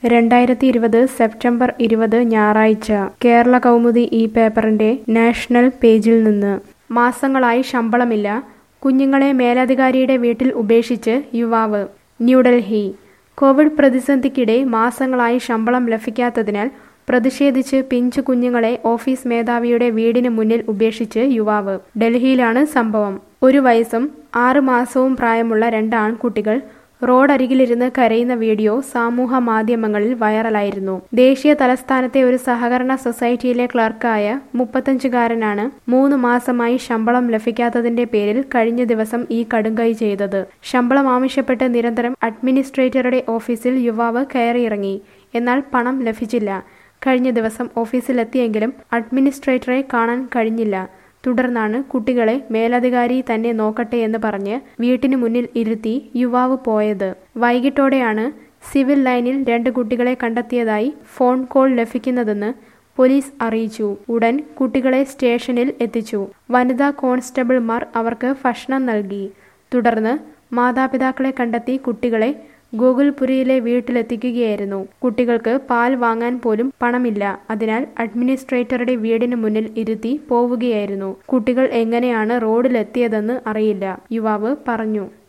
രണ്ടായിരത്തി ഇരുപത് സെപ്റ്റംബർ ഇരുപത് ഞായറാഴ്ച കേരള കൗമുദി ഈ പേപ്പറിന്റെ നാഷണൽ പേജിൽ നിന്ന് മാസങ്ങളായി ശമ്പളമില്ല കുഞ്ഞുങ്ങളെ മേലധികാരിയുടെ വീട്ടിൽ ഉപേക്ഷിച്ച് യുവാവ് ന്യൂഡൽഹി കോവിഡ് പ്രതിസന്ധിക്കിടെ മാസങ്ങളായി ശമ്പളം ലഭിക്കാത്തതിനാൽ പ്രതിഷേധിച്ച് പിഞ്ചു കുഞ്ഞുങ്ങളെ ഓഫീസ് മേധാവിയുടെ വീടിന് മുന്നിൽ ഉപേക്ഷിച്ച് യുവാവ് ഡൽഹിയിലാണ് സംഭവം ഒരു വയസ്സും ആറ് മാസവും പ്രായമുള്ള രണ്ട് ആൺകുട്ടികൾ റോഡരികിലിരുന്ന് കരയുന്ന വീഡിയോ സമൂഹ മാധ്യമങ്ങളിൽ വൈറലായിരുന്നു ദേശീയ തലസ്ഥാനത്തെ ഒരു സഹകരണ സൊസൈറ്റിയിലെ ക്ലർക്കായ മുപ്പത്തഞ്ചുകാരനാണ് മൂന്ന് മാസമായി ശമ്പളം ലഭിക്കാത്തതിന്റെ പേരിൽ കഴിഞ്ഞ ദിവസം ഈ കടുങ്കൈ ചെയ്തത് ശമ്പളം ആവശ്യപ്പെട്ട് നിരന്തരം അഡ്മിനിസ്ട്രേറ്ററുടെ ഓഫീസിൽ യുവാവ് കയറിയിറങ്ങി എന്നാൽ പണം ലഭിച്ചില്ല കഴിഞ്ഞ ദിവസം ഓഫീസിലെത്തിയെങ്കിലും അഡ്മിനിസ്ട്രേറ്ററെ കാണാൻ കഴിഞ്ഞില്ല തുടർന്നാണ് കുട്ടികളെ മേലധികാരി തന്നെ നോക്കട്ടെ എന്ന് പറഞ്ഞ് വീട്ടിനു മുന്നിൽ ഇരുത്തി യുവാവ് പോയത് വൈകിട്ടോടെയാണ് സിവിൽ ലൈനിൽ രണ്ട് കുട്ടികളെ കണ്ടെത്തിയതായി ഫോൺ കോൾ ലഭിക്കുന്നതെന്ന് പോലീസ് അറിയിച്ചു ഉടൻ കുട്ടികളെ സ്റ്റേഷനിൽ എത്തിച്ചു വനിതാ കോൺസ്റ്റബിൾമാർ അവർക്ക് ഭക്ഷണം നൽകി തുടർന്ന് മാതാപിതാക്കളെ കണ്ടെത്തി കുട്ടികളെ ഗോകുൽപുരിയിലെ വീട്ടിലെത്തിക്കുകയായിരുന്നു കുട്ടികൾക്ക് പാൽ വാങ്ങാൻ പോലും പണമില്ല അതിനാൽ അഡ്മിനിസ്ട്രേറ്ററുടെ വീടിന് മുന്നിൽ ഇരുത്തി പോവുകയായിരുന്നു കുട്ടികൾ എങ്ങനെയാണ് റോഡിലെത്തിയതെന്ന് അറിയില്ല യുവാവ് പറഞ്ഞു